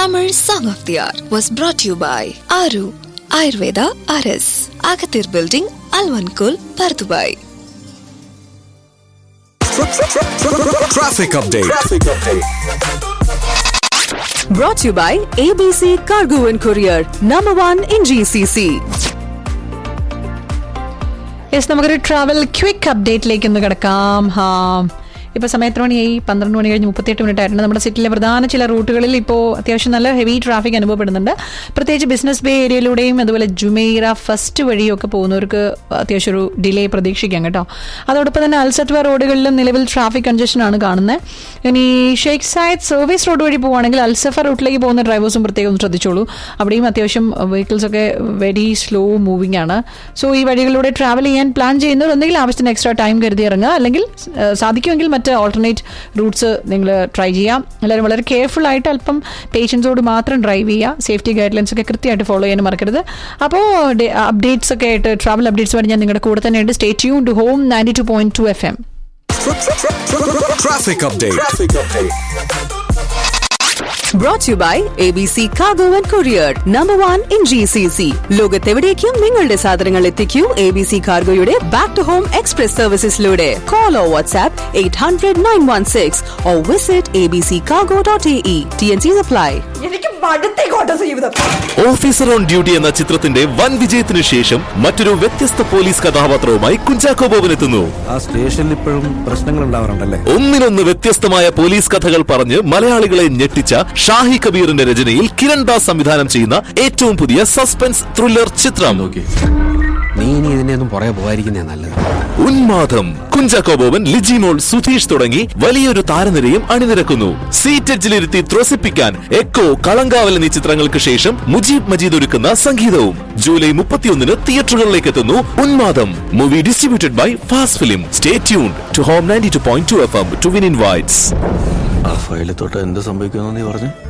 Tamil Song of the Hour was brought to you by Aru Ayurveda RS, Agathir Building, Alvankul, Pardubai. Traffic update. Brought to you by ABC Cargo and Courier, number one in GCC. Yes നമുക്കൊരു travel quick അപ്ഡേറ്റിലേക്ക് ഒന്ന് കിടക്കാം ഹാ ഇപ്പോൾ സമയം എത്ര മണിയായി പന്ത്രണ്ട് മണി കഴിഞ്ഞ് മുപ്പത്തിയെട്ട് മിനിറ്റ് ആയിട്ടുണ്ട് നമ്മുടെ സിറ്റിയിലെ പ്രധാന ചില റൂട്ടുകളിൽ ഇപ്പോൾ അത്യാവശ്യം നല്ല ഹെവി ട്രാഫിക് അനുഭവപ്പെടുന്നുണ്ട് പ്രത്യേകിച്ച് ബിസിനസ് ബേ ഏരിയയിലൂടെയും അതുപോലെ ജുമൈറ ഫസ്റ്റ് വഴിയൊക്കെ പോകുന്നവർക്ക് അത്യാവശ്യം ഒരു ഡിലേ പ്രതീക്ഷിക്കാം കേട്ടോ അതോടൊപ്പം തന്നെ അൽസത്വ റോഡുകളിലും നിലവിൽ ട്രാഫിക് കൺജഷൻ ആണ് കാണുന്നത് ഇനി ഷെയ്ഖ് സായദ് സർവീസ് റോഡ് വഴി പോവുകയാണെങ്കിൽ അൽസഫ റൂട്ടിലേക്ക് പോകുന്ന ഡ്രൈവേഴ്സും പ്രത്യേകം ഒന്ന് ശ്രദ്ധിച്ചോളൂ അവിടെയും അത്യാവശ്യം വെഹിക്കിൾസ് ഒക്കെ വെരി സ്ലോ മൂവിംഗ് ആണ് സോ ഈ വഴികളിലൂടെ ട്രാവൽ ചെയ്യാൻ പ്ലാൻ ചെയ്യുന്നവർ എന്തെങ്കിലും ആവശ്യത്തിന് എക്സ്ട്രാ ടൈം കരുതി ഇറങ്ങുക അല്ലെങ്കിൽ ഏഹ്, സാധിക്കുമെങ്കിൽ മറ്റ് ഓൾട്ടർനേറ്റ് റൂട്ട്സ് നിങ്ങൾ ട്രൈ ചെയ്യാം എല്ലാവരും വളരെ കെയർഫുൾ ആയിട്ട് അല്പം പേഷ്യൻസോട് മാത്രം ഡ്രൈവ് ചെയ്യുക സേഫ്റ്റി ഗൈഡ് ലൈൻസ് ഒക്കെ കൃത്യമായിട്ട് ഫോളോ ചെയ്യാൻ മറക്കരുത് അപ്പോൾ അപ്ഡേറ്റ്സ് ഒക്കെ ആയിട്ട് ട്രാവൽ അപ്ഡേറ്റ്സ് വരെ ഞാൻ നിങ്ങളുടെ കൂടെ തന്നെ ഉണ്ട് stay tune to Home ninety two point two F M Traffic update. Brought to you by ABC Cargo and Courier, number one in GCC. ലോകത്തെവിടേക്കും നിങ്ങളുടെ സാധനങ്ങൾ എത്തിക്കൂ എ ബി സി കാർഗോയുടെ ബാക്ക് ടു ഹോം എക്സ്പ്രസ് സർവീസസിലൂടെ call or WhatsApp eight hundred nine one six or visit A B C cargo dot A E T N C apply എനിക്ക് മടുത്തേക്കോട്ടെ ജീവിതം officer on duty എന്ന ചിത്രത്തിന്റെ വൻ വിജയത്തിനു ശേഷം മറ്റൊരു വ്യത്യസ്ത പോലീസ് കഥാപാത്രവുമായി കുഞ്ചാക്കോ ബോബൻ എത്തുന്നു ആ സ്റ്റേഷനിൽ ഇപ്പോഴും പ്രശ്നങ്ങൾ ഉണ്ടാവാറുണ്ടല്ലേ ഒന്നിനൊന്ന് വ്യത്യസ്തമായ പോലീസ് കഥകൾ പറഞ്ഞ് മലയാളികളെ ഞെട്ടിച്ച ഷാഹി കബീറിന്റെ രചനയിൽ കിരൺ ദാസ് സംവിധാനം ചെയ്യുന്ന ഏറ്റവും പുതിയ സസ്പെൻസ് ത്രില്ലർ ചിത്രം നീ ഇനി ഇതിനെയൊന്നും പുറകെ പോകാതിരിക്കുന്നേ നല്ലത് ഉന്മാദം കുഞ്ചാക്കോ ബോബൻ ലിജിമോൾ സുധീഷ് തുടങ്ങി വലിയൊരു താരനിരയും അണിനിരക്കുന്നു സീറ്റെജിലിരുത്തി ത്രസിപ്പിക്കാൻ എക്കോ കളങ്കാവൽ എന്നീ ചിത്രങ്ങൾക്ക് ശേഷം മുജീബ് മജീദ് ഒരുക്കുന്ന സംഗീതവും ജൂലൈ മുപ്പത്തിയൊന്നിന് തിയേറ്ററുകളിലേക്ക് എത്തുന്നു Unmadam movie distributed by fast film stay tune to Home ninety two point two F M to win invites ആ ഫയലിൽ തൊട്ട് എന്ത് സംഭവിക്കുമെന്ന് നീ പറഞ്ഞു